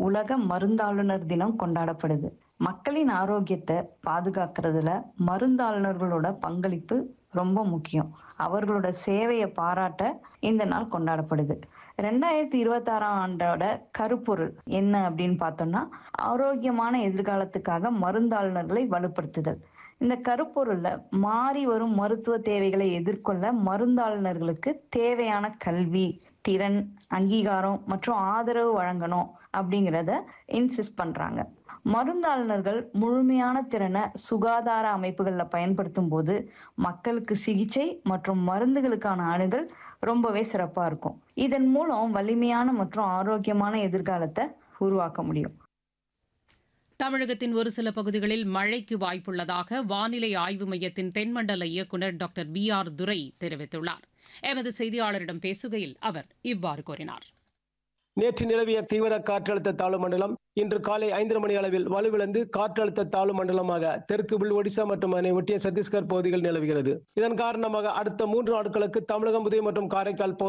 உலக மருந்தாளுநர் தினம் கொண்டாடப்படுது மக்களின் ஆரோக்கியத்தை பாதுகாக்கிறதுல மருந்தாளுநர்களோட பங்களிப்பு ரொம்ப முக்கியம் அவர்களோட சேவையை பாராட்ட இந்த நாள் கொண்டாடப்படுது ரெண்டாயிரத்தி இருபத்தாறாம் ஆண்டோட கருப்பொருள் என்ன அப்படின்னு பார்த்தோம்னா ஆரோக்கியமான எதிர்காலத்துக்காக மருந்தாளுநர்களை வலுப்படுத்துதல் இந்த கருப்பொருள்ல மாறி வரும் மருத்துவ தேவைகளை எதிர்கொள்ள மருந்தாளுநர்களுக்கு தேவையான கல்வி திறன் அங்கீகாரம் மற்றும் ஆதரவு வழங்கணும் அப்படிங்கிறத இன்சிஸ்ட் பண்றாங்க மருந்தாளுநர்கள் முழுமையான திறனை சுகாதார அமைப்புகளில் பயன்படுத்தும் போது மக்களுக்கு சிகிச்சை மற்றும் மருந்துகளுக்கான அணுகல் ரொம்பவே சிறப்பா இருக்கும் இதன் மூலம் வலிமையான மற்றும் ஆரோக்கியமான எதிர்காலத்தை உருவாக்க முடியும் தமிழகத்தின் ஒரு சில பகுதிகளில் மழைக்கு வாய்ப்புள்ளதாக வானிலை ஆய்வு மையத்தின் தென்மண்டல இயக்குநர் டாக்டர் பி ஆர் துரை தெரிவித்துள்ளார் எமது செய்தியாளரிடம் பேசுகையில் அவர் இவ்வாறு கூறினார் நேற்று நிலவிய தீவிர காற்றழுத்த தாழ்வு மண்டலம் இன்று காலை ஐந்தரை மணி அளவில் வலுவிழந்து காற்றழுத்த தாழ்வு மண்டலமாக தெற்கு உள் ஒடிசா மற்றும் அதனை ஒட்டிய சத்தீஸ்கர் பகுதிகள் நிலவுகிறது இதன் காரணமாக அடுத்த மூன்று நாட்களுக்கு தமிழகம் புதுவை மற்றும் காரைக்கால் பகுதி